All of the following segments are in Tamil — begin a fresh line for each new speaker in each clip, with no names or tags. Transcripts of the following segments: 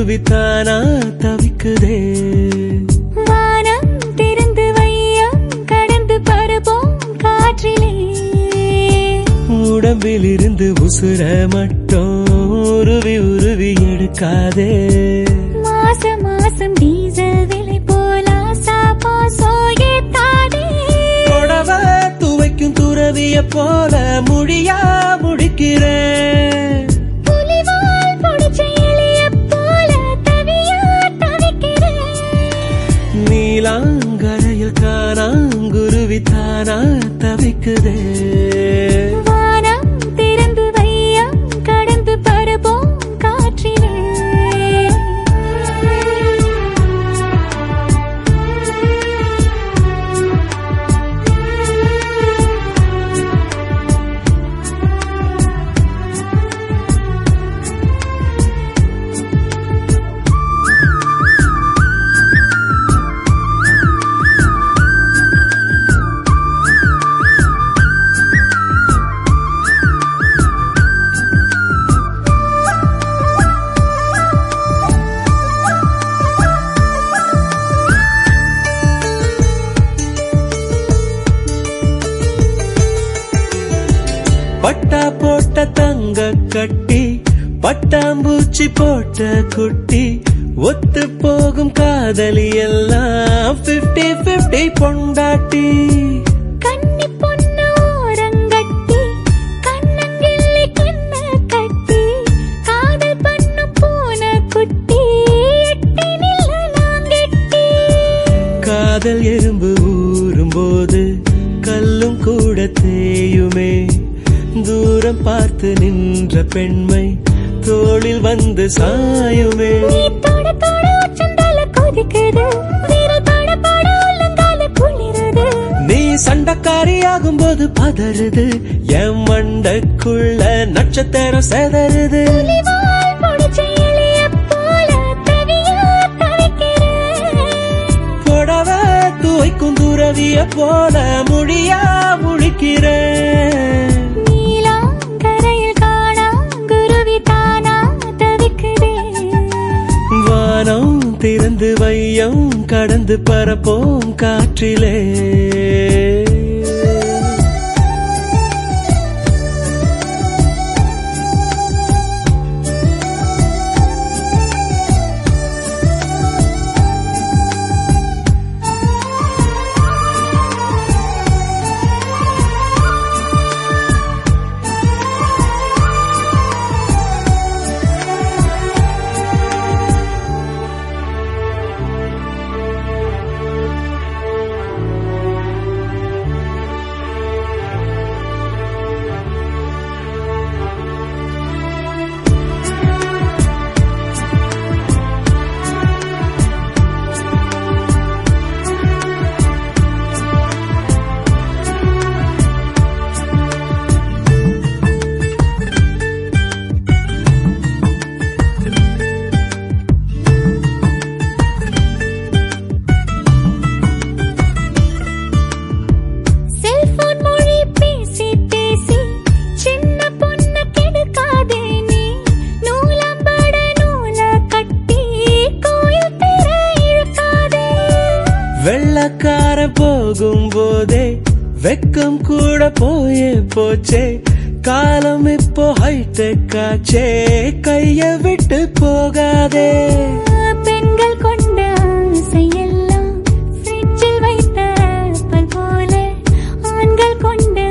குருவித்தானா தவிக்குதே
வானம் திறந்து வையம் கடந்து பரப்போம் காற்றிலே
உடம்பில் இருந்து உசுர மட்டும் உருவி உருவி எடுக்காதே
மாசம் மாசம் டீசல் விலை போலா சாப்பா சோயே தானே
புடவ துவைக்கும் துறவிய போல முடியா முடிக்கிறேன்
புலிவால் பொடிச்ச இலைய போல தவியா தவிக்கிறேன்
நீலாங்கரையில் காணாங்குருவித்தானா தவிக்குதே
வானம் திறந்து வையம் கடந்து பரப்போம் காற்றிலே
பட்டா போட்ட தங்க கட்டி பட்டாம்பூச்சி போட்ட குட்டி ஒத்து போகும் காதலி எல்லாம் 50 50 பொண்டாட்டி
கன்னி பொண்ணு ஓரங்கட்டி கண்ணங்கிள்ளி கண்ண கட்டி காதல் பண்ணு போன குட்டி எட்டி நில்ல நாங்கெட்டி
காதல் எறும்பு ஊறும் போது கல்லும் கூட தேயுமே தூரம் பார்த்து நின்ற பெண்மை தோளில் வந்து சாயுமே
நீ தொட தொட உச்சந்தால கொதிக்குது விரல் பட பட உள்ளங்கால குளிருது
நீ சண்டக்காரியாகும் போது பதறுது என் மண்டக்குள்ள நட்சத்திரம் செதறுது
புலிவால் பொடிச்ச இலைய போல தவியா தவிக்கிறேன்
புடவ துவைக்கும் துறவிய போல முடியா முழிக்கிறேன்
நீலாங்கரையில் காணா குருவி தானா தவிக்குதே
வானம் திறந்து வையம் கடந்து பரப்போம் காற்றிலே
செல்போன் மொழி பேசி பேசி சின்ன பொண்ண கெடுக்காதே நீ நூலம்பட நூல கட்டி கோயில் தெர இழுக்காதே
வெள்ளக்கார போகும் போதே வெக்கம் கூட போயே போச்சே காலம் இப்போ ஹைடெக் ஆச்சே கைய விட்டு போகாதே
பெண்கள் கொண்ட ஆசையெல்லாம் ஃப்ரிட்ஜில் வைத்த ஆப்பிள் போல ஆண்கள் கொண்ட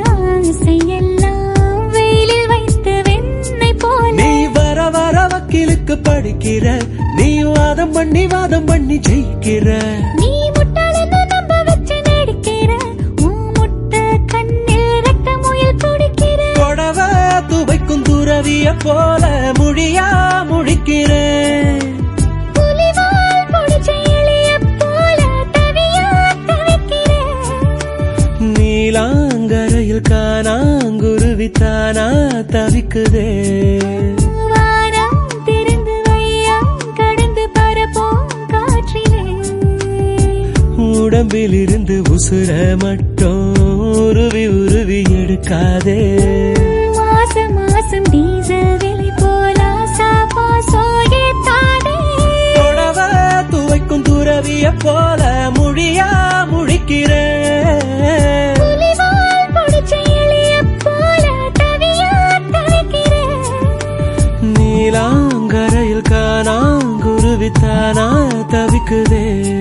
ஆசையெல்லாம் வெயிலில் வைத்த வெண்ணெய் போல
நீ வர வர வக்கீலுக்கு படிக்கிற நீ வாதம் பண்ணி வாதம் பண்ணி ஜெயிக்கிற
நீ முட்டாளன்னு நம்ப வச்சு நடிக்கிற உன் முட்டை கண்ணில் ரத்த முயல் குடிக்கிற
புடவ துவைக்கும் துறவிய போல முடியா முடிக்கிறேன்
புலிவால் பொடிச்ச இலைய போல தவியா தவிக்கிறேன்
நீலாங்கரையில் காணாங்குருவித்தானா தவிக்குதே
வானம் திறந்து வையம் கடந்து பரப்போம் காற்றிலே
உடம்பில் இருந்து உசுர மட்டும் உருவி உருவி எடுக்காதே
மாசம் மாசம் டீசல் விலை போல சாப்பா சோயே தானே
இருக்கும் துறவிய போல மொழியா முழிக்கிறேன்
புலிவால் புடிச்ச எலியைப் போல தவியா தவிக்கிறேன்.
நீலாங்கரையில் காணாங்குருவித்தானா தவிக்குதே